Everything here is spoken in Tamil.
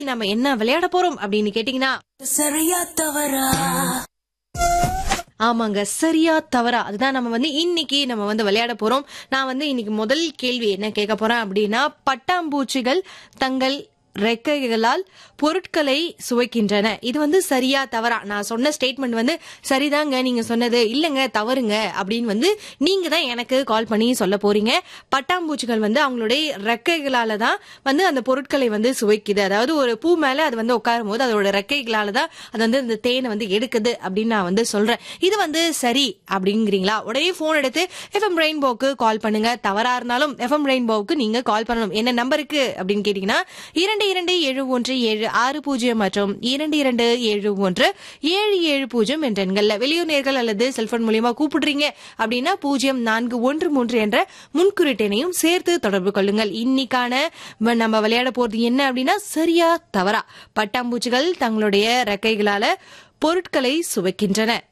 நம்ம என்ன விளையாட போறோம் அப்படின்னு கேட்டீங்கன்னா சரியா தவறா ஆமாங்க சரியா தவறா அதுதான் நம்ம வந்து இன்னைக்கு நம்ம வந்து விளையாட போறோம் நான் வந்து இன்னைக்கு முதல் கேள்வி என்ன கேட்க போறேன் அப்படின்னா பட்டாம்பூச்சிகள் தங்கள் ரெக்கைகளால் பொருட்களை சுவைக்கின்றன இது வந்து சரியா தவறா நான் சொன்ன ஸ்டேட்மெண்ட் வந்து சரிதாங்க நீங்க சொன்னது இல்லங்க தவறுங்க அப்படின்னு வந்து நீங்க தான் எனக்கு கால் பண்ணி சொல்ல போறீங்க பட்டாம்பூச்சிகள் வந்து அவங்களுடைய ரெக்கைகளால தான் வந்து அந்த பொருட்களை வந்து சுவைக்குது அதாவது ஒரு பூ மேல அது வந்து உட்காரும் போது அதோட ரெக்கைகளால தான் அது வந்து இந்த தேனை வந்து எடுக்குது அப்படின்னு நான் வந்து சொல்றேன் இது வந்து சரி அப்படிங்கிறீங்களா உடனே போன் எடுத்து எஃப்எம் ரெயின்போக்கு கால் பண்ணுங்க தவறா இருந்தாலும் எஃப்எம் ரெயின்போவுக்கு நீங்க கால் பண்ணணும் என்ன நம்பருக்கு அப்படின்னு கேட்டீங்கன்னா இரண்டு இரண்டு ஏழு ஒன்று ஏழு ஆறு பூஜ்ஜியம் மற்றும் இரண்டு இரண்டு ஏழு ஒன்று ஏழு ஏழு பூஜ்ஜியம் என்ற எண்கள்ல வெளியூர் நேர்கள் அல்லது செல்போன் மூலியமா கூப்பிடுறீங்க அப்படின்னா பூஜ்ஜியம் நான்கு ஒன்று மூன்று என்ற முன்குறிட்டெனையும் சேர்த்து தொடர்பு கொள்ளுங்கள் இன்னைக்கான ம- நம்ம விளையாட போறது என்ன அப்படின்னா சரியா தவறா பட்டாம்பூச்சிகள் தங்களுடைய ரெக்கைகளால பொருட்களை சுவைக்கின்றன